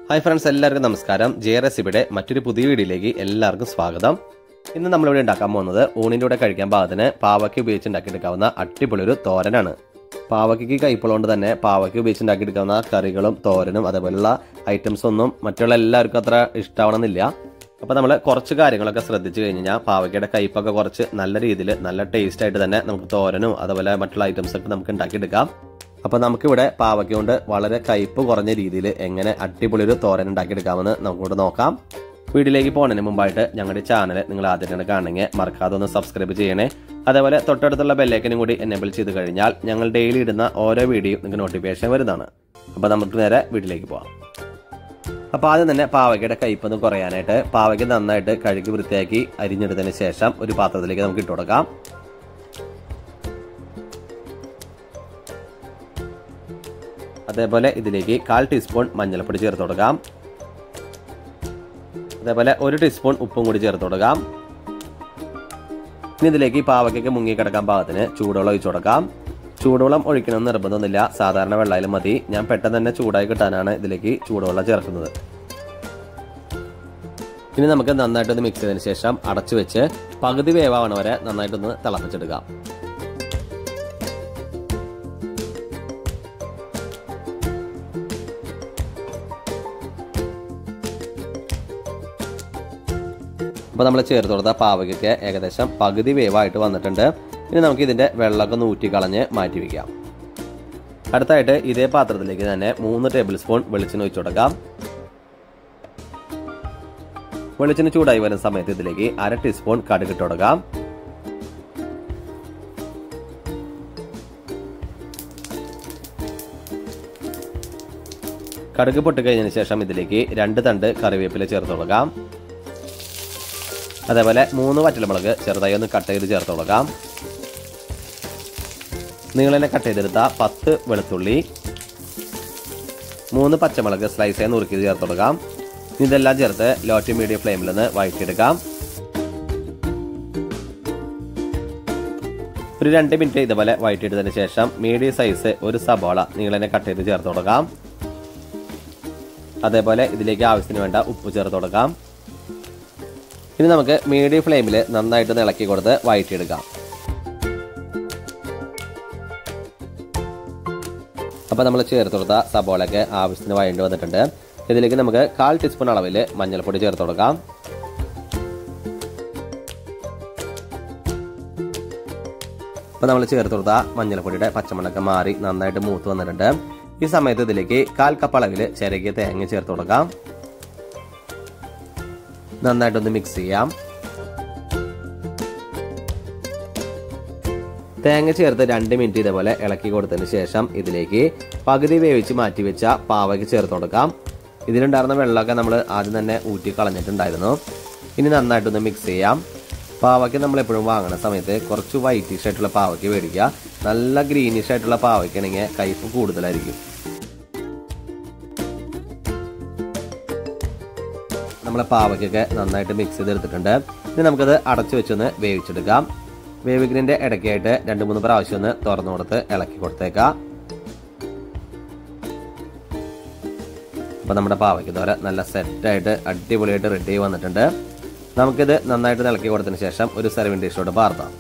hi friends എല്ലാവർക്കും നമസ്കാരം J റെസിപ്പിയുടെ മറ്റൊരു പുതിയ വീഡിയോയിലേക്ക് എല്ലാവർക്കും സ്വാഗതം ഇന്ന് നമ്മളിവിടെ ഉണ്ടാക്കാൻ പോകുന്നത് ഊണിൻ്റെ കൂടെ കഴിക്കാൻ പാകത്തിന് പാവയ്ക്ക് ഉപയോഗിച്ച് ഉണ്ടാക്കിയെടുക്കാവുന്ന അടിപൊളി ഒരു തോരനാണ് പാവയ്ക്ക് കൈപ്പുള്ളതുകൊണ്ട് തന്നെ പാവയ്ക്ക് ഉപയോഗിച്ച് ഉണ്ടാക്കിയെടുക്കാവുന്ന കറികളും തോരനും അതേപോലുള്ള ഐറ്റംസ് ഒന്നും മറ്റുള്ള എല്ലാവർക്കും അത്ര ഇഷ്ടമാവണമെന്നില്ല അപ്പോൾ നമ്മൾ കുറച്ച് കാര്യങ്ങളൊക്കെ ശ്രദ്ധിച്ചു കഴിഞ്ഞ് കഴിഞ്ഞാൽ പാവയ്ക്കയുടെ കയ്പൊക്കെ കുറച്ച് നല്ല രീതിയിൽ നല്ല ടേസ്റ്റ് ആയിട്ട് തന്നെ നമുക്ക് തോരനും അതുപോലെ മറ്റുള്ള ഐറ്റംസ് ഒക്കെ നമുക്ക് ഉണ്ടാക്കിയെടുക്കാം അപ്പോൾ നമുക്കിവിടെ പാവയ്ക്ക കൊണ്ട് വളരെ കയ്പ് കുറഞ്ഞ രീതിയിൽ എങ്ങനെ അടിപൊളി ഒരു തോരൻ ഉണ്ടാക്കിയെടുക്കാമെന്ന് നമുക്കിവിടെ നോക്കാം വീഡിയോയിലേക്ക് പോകുന്നതിന് മുമ്പായിട്ട് ഞങ്ങളുടെ ചാനൽ നിങ്ങൾ ആദ്യമായിട്ടാണ് കാണണമെങ്കിൽ മറക്കാതെ ഒന്ന് സബ്സ്ക്രൈബ് ചെയ്യണേ അതേപോലെ തൊട്ടടുത്തുള്ള ബെല്ലേക്കനും കൂടി എനേബിൾ ചെയ്ത് കഴിഞ്ഞാൽ ഞങ്ങൾ ഡെയിലി ഇടുന്ന ഓരോ വീഡിയോയും നിങ്ങൾക്ക് നോട്ടിഫിക്കേഷൻ വരുന്നതാണ് അപ്പോൾ നമുക്ക് നേരെ വീട്ടിലേക്ക് പോകാം അപ്പോൾ ആദ്യം തന്നെ പാവയ്ക്കയുടെ കയ്പൊന്ന് കുറയാനായിട്ട് പാവയ്ക്ക് നന്നായിട്ട് കഴുകി വൃത്തിയാക്കി അരിഞ്ഞെടുത്തതിന് ശേഷം ഒരു പാത്രത്തിലേക്ക് നമുക്ക് ഇട്ട് കൊടുക്കാം അതേപോലെ ഇതിലേക്ക് കാൽ ടീസ്പൂൺ മഞ്ഞൾപ്പൊടി ചേർത്ത് കൊടുക്കാം അതേപോലെ ഒരു ടീസ്പൂൺ ഉപ്പും കൂടി ചേർത്ത് കൊടുക്കാം ഇനി ഇതിലേക്ക് പാവയ്ക്കൊക്കെ മുങ്ങിക്കിടക്കാൻ പാകത്തിന് ചൂടുവെള്ളം ഒഴിച്ചു കൊടുക്കാം ചൂടുവെള്ളം ഒഴിക്കണമെന്ന് നിർബന്ധമൊന്നുമില്ല സാധാരണ വെള്ളമായാലും മതി ഞാൻ പെട്ടെന്ന് തന്നെ ചൂടായി കിട്ടാനാണ് ഇതിലേക്ക് ചൂടുവെള്ളം ചേർക്കുന്നത് ഇനി നമുക്ക് നന്നായിട്ടൊന്ന് മിക്സ് ചെയ്തതിന് ശേഷം അടച്ചു വെച്ച് പകുതി വേവാവണ വരെ നന്നായിട്ടൊന്ന് തിളപ്പിച്ചെടുക്കാം അപ്പോൾ നമ്മൾ ചേർത്ത് കൊടുത്ത പാവയ്ക്കൊക്കെ ഏകദേശം പകുതി വേവായിട്ട് വന്നിട്ടുണ്ട് ഇനി നമുക്ക് ഇതിൻ്റെ വെള്ളമൊക്കെ നൂറ്റി കളഞ്ഞ് മാറ്റി വയ്ക്കാം അടുത്തായിട്ട് ഇതേ പാത്രത്തിലേക്ക് തന്നെ മൂന്ന് ടേബിൾ സ്പൂൺ വെളിച്ചെണ്ണ ഒഴിച്ചു കൊടുക്കാം വെളിച്ചെണ്ണ ചൂടായി വരുന്ന സമയത്ത് ഇതിലേക്ക് അര ടീസ്പൂൺ കടുക് ഇട്ട് കൊടുക്കാം കടുക് പൊട്ടി കഴിഞ്ഞതിന് ശേഷം ഇതിലേക്ക് രണ്ട് തണ്ട് കറിവേപ്പില ചേർത്ത് കൊടുക്കാം അതേപോലെ മൂന്ന് വറ്റൽമുളക് ചെറുതായി ഒന്ന് കട്ട് ചെയ്ത് ചേർത്ത് കൊടുക്കാം നീളനെ കട്ട് ചെയ്തെടുത്ത പത്ത് വെളുത്തുള്ളി മൂന്ന് പച്ചമുളക് സ്ലൈസ് ചെയ്ത് നുറുക്കി ചേർത്ത് കൊടുക്കാം ഇതെല്ലാം ചേർത്ത് ലോ ടു മീഡിയം ഫ്ലെയിമിൽ നിന്ന് വഴറ്റിയെടുക്കാം ഒരു രണ്ട് മിനിറ്റ് ഇതുപോലെ വഴറ്റിയെടുത്തതിന് ശേഷം മീഡിയം സൈസ് ഒരു സബോള നീളനെ കട്ട് ചെയ്ത് ചേർത്ത് കൊടുക്കാം അതേപോലെ ഇതിലേക്ക് ആവശ്യത്തിന് വേണ്ട ഉപ്പ് ചേർത്ത് കൊടുക്കാം ഇനി നമുക്ക് മീഡിയം ഫ്ലെയിമിൽ നന്നായിട്ട് ഇളക്കി കൊടുത്ത് വഴറ്റിയെടുക്കാം അപ്പോൾ നമ്മൾ ചേർത്ത് കൊടുത്ത സബോളയ്ക്ക് ആവശ്യത്തിന് വഴണ്ടി വന്നിട്ടുണ്ട് ഇതിലേക്ക് നമുക്ക് കാൽ ടീസ്പൂൺ അളവിൽ മഞ്ഞൾപ്പൊടി ചേർത്ത് കൊടുക്കാം അപ്പോൾ നമ്മൾ ചേർത്ത് കൊടുത്ത മഞ്ഞൾപ്പൊടിയുടെ പച്ചമണക്കം മാറി നന്നായിട്ട് മൂത്ത് വന്നിട്ടുണ്ട് ഈ സമയത്ത് ഇതിലേക്ക് കാൽ കപ്പ് അളവിൽ ചിരകിയ തേങ്ങ ചേർത്ത് കൊടുക്കാം നന്നായിട്ടൊന്ന് മിക്സ് ചെയ്യാം തേങ്ങ ചേർത്ത് രണ്ട് മിനിറ്റ് ഇതേപോലെ ഇളക്കി കൊടുത്തതിന് ശേഷം ഇതിലേക്ക് പകുതി വേവിച്ച് മാറ്റി വെച്ച പാവയ്ക്ക് ചേർത്ത് കൊടുക്കാം ഇതിലുണ്ടായിരുന്ന വെള്ളമൊക്കെ നമ്മൾ ആദ്യം തന്നെ ഊറ്റി കളഞ്ഞിട്ടുണ്ടായിരുന്നു ഇനി നന്നായിട്ടൊന്ന് മിക്സ് ചെയ്യാം പാവയ്ക്ക് നമ്മൾ എപ്പോഴും വാങ്ങുന്ന സമയത്ത് കുറച്ച് വൈറ്റിഷ് ആയിട്ടുള്ള പാവയ്ക്ക് മേടിക്കുക നല്ല ഗ്രീനിഷ് ആയിട്ടുള്ള പാവയ്ക്കാണെങ്കിൽ കയ്പ് കൂടുതലായിരിക്കും നമ്മളെ പാവയ്ക്കൊക്കെ നന്നായിട്ട് മിക്സ് ചെയ്തെടുത്തിട്ടുണ്ട് ഇനി നമുക്കത് അടച്ചു വെച്ചൊന്ന് വേവിച്ചെടുക്കാം വേവിക്കുന്നതിൻ്റെ ഇടയ്ക്കായിട്ട് രണ്ട് മൂന്ന് പ്രാവശ്യം ഒന്ന് തുറന്നു കൊടുത്ത് ഇളക്കി കൊടുത്തേക്കാം അപ്പോൾ നമ്മുടെ പാവയ്ക്ക് തോര നല്ല സെറ്റായിട്ട് അടിപൊളിയായിട്ട് റെഡി വന്നിട്ടുണ്ട് നമുക്കിത് നന്നായിട്ട് ഇളക്കി കൊടുത്തതിന് ശേഷം ഒരു സെർവിങ് ഡിഷോട് പാർത്താം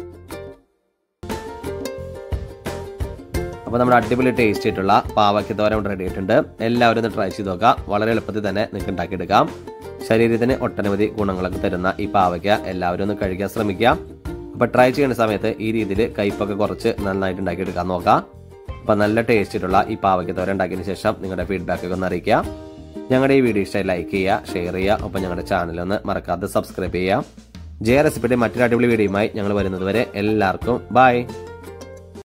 അപ്പോൾ നമ്മുടെ അടിപൊളി ടേസ്റ്റ് ആയിട്ടുള്ള പാവയ്ക്ക് തോരൻ റെഡി ആയിട്ടുണ്ട് എല്ലാവരും ഒന്ന് ട്രൈ ചെയ്ത് നോക്കാം വളരെ എളുപ്പത്തിൽ തന്നെ നിങ്ങൾക്ക് ഉണ്ടാക്കിയെടുക്കാം ശരീരത്തിന് ഒട്ടനവധി ഗുണങ്ങളൊക്കെ തരുന്ന ഈ പാവയ്ക്ക എല്ലാവരും ഒന്ന് കഴിക്കാൻ ശ്രമിക്കുക അപ്പോൾ ട്രൈ ചെയ്യുന്ന സമയത്ത് ഈ രീതിയിൽ കയ്പൊക്കെ കുറച്ച് നന്നായിട്ട് ഉണ്ടാക്കിയെടുക്കാൻ നോക്കാം അപ്പോൾ നല്ല ടേസ്റ്റ് ആയിട്ടുള്ള ഈ പാവയ്ക്ക തോരൻ ഉണ്ടാക്കിയതിന് ശേഷം നിങ്ങളുടെ ഫീഡ്ബാക്ക് ഒക്കെ ഒന്ന് അറിയിക്കുക ഞങ്ങളുടെ ഈ വീഡിയോ ഇഷ്ടമായി ലൈക്ക് ചെയ്യുക ഷെയർ ചെയ്യുക ഒപ്പം ഞങ്ങളുടെ ചാനൽ ഒന്ന് മറക്കാതെ സബ്സ്ക്രൈബ് ചെയ്യുക ജെ റെസിപ്പിയുടെ മറ്റൊരു അടിപൊളി വീഡിയോയുമായി ഞങ്ങൾ വരുന്നത് വരെ എല്ലാവർക്കും ബൈ